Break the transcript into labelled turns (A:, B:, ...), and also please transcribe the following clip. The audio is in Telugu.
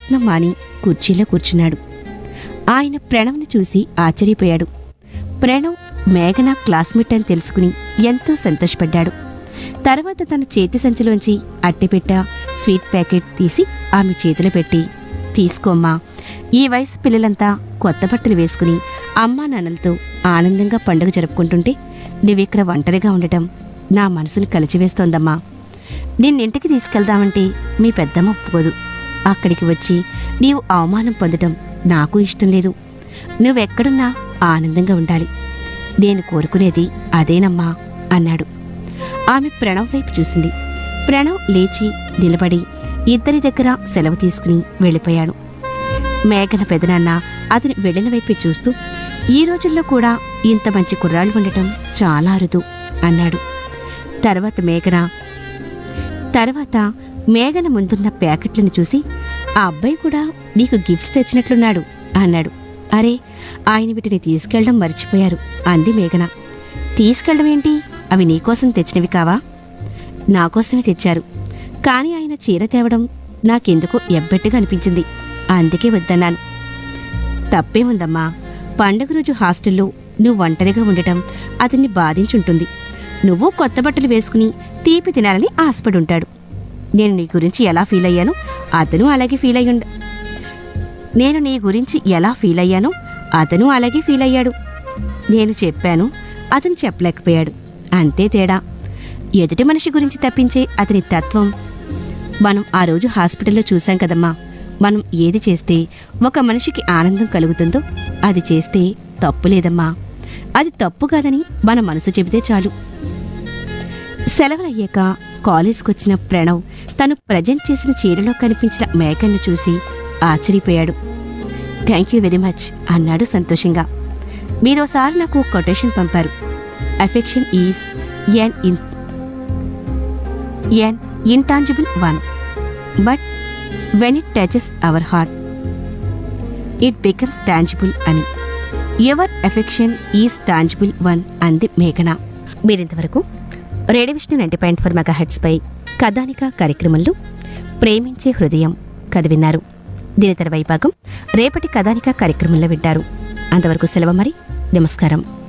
A: ప్రయత్నం మాని కుర్చీలో కూర్చున్నాడు ఆయన ప్రణవ్ను చూసి ఆశ్చర్యపోయాడు ప్రణవ్ మేఘన క్లాస్మేట్ అని తెలుసుకుని ఎంతో సంతోషపడ్డాడు తర్వాత తన చేతి సంచిలోంచి అట్టెపెట్ట స్వీట్ ప్యాకెట్ తీసి ఆమె చేతిలో పెట్టి తీసుకోమ్మా ఈ వయసు పిల్లలంతా కొత్త బట్టలు వేసుకుని అమ్మా నాన్నలతో ఆనందంగా పండుగ జరుపుకుంటుంటే నువ్విక్కడ ఒంటరిగా ఉండటం నా మనసును కలిచివేస్తోందమ్మా నిన్నింటికి తీసుకెళ్దామంటే మీ పెద్దమ్మ ఒప్పుకోదు అక్కడికి వచ్చి నీవు అవమానం పొందటం నాకు ఇష్టం లేదు నువ్వెక్కడున్నా ఆనందంగా ఉండాలి నేను కోరుకునేది అదేనమ్మా అన్నాడు ఆమె ప్రణవ్ వైపు చూసింది ప్రణవ్ లేచి నిలబడి ఇద్దరి దగ్గర సెలవు తీసుకుని వెళ్ళిపోయాడు మేఘన పెదనాన్న అతని వెళ్ళిన వైపే చూస్తూ ఈ రోజుల్లో కూడా ఇంత మంచి కుర్రాళ్ళు ఉండటం చాలా అరుదు అన్నాడు తర్వాత మేఘన తర్వాత మేఘన ముందున్న ప్యాకెట్లను చూసి ఆ అబ్బాయి కూడా నీకు గిఫ్ట్స్ తెచ్చినట్లున్నాడు అన్నాడు అరే ఆయన వీటిని తీసుకెళ్ళడం మర్చిపోయారు అంది మేఘన తీసుకెళ్ళడం ఏంటి అవి నీకోసం తెచ్చినవి కావా నాకోసమే తెచ్చారు కానీ ఆయన చీర తేవడం నాకెందుకో ఎబ్బెట్టుగా అనిపించింది అందుకే వద్దన్నాను తప్పేముందమ్మా పండగ రోజు హాస్టల్లో నువ్వు ఒంటరిగా ఉండటం అతన్ని బాధించుంటుంది నువ్వు కొత్త బట్టలు వేసుకుని తీపి తినాలని ఆశపడి ఉంటాడు నేను నీ గురించి ఎలా ఫీల్ అయ్యానో అతను అలాగే ఫీల్ అయ్యుండ నేను నీ గురించి ఎలా ఫీల్ అయ్యానో అతను అలాగే ఫీల్ అయ్యాడు నేను చెప్పాను అతను చెప్పలేకపోయాడు అంతే తేడా ఎదుటి మనిషి గురించి తప్పించే అతని తత్వం మనం ఆ రోజు హాస్పిటల్లో చూశాం కదమ్మా మనం ఏది చేస్తే ఒక మనిషికి ఆనందం కలుగుతుందో అది చేస్తే తప్పు లేదమ్మా అది తప్పు కాదని మన మనసు చెబితే చాలు సెలవులయ్యాక కాలేజ్కొచ్చిన ప్రణవ్ తను ప్రజెంట్ చేసిన చీరలో కనిపించిన మేకన్ను చూసి ఆశ్చర్యపోయాడు థ్యాంక్ యూ వెరీ మచ్ అన్నాడు సంతోషంగా మీరోసారి నాకు కొటేషన్ పంపారు affection is an in an intangible one but when it touches our heart it becomes tangible అని your affection is tangible one అంది మేఘన మీరింతవరకు radio Vishnu ninety point four mega హెడ్స్పై కథానిక కార్యక్రమంలో ప్రేమించే హృదయం కథ విన్నారు దీని తర్వాయి భాగం రేపటి కథానిక కార్యక్రమంలో వింటారు అంతవరకు సెలవు మరి నమస్కారం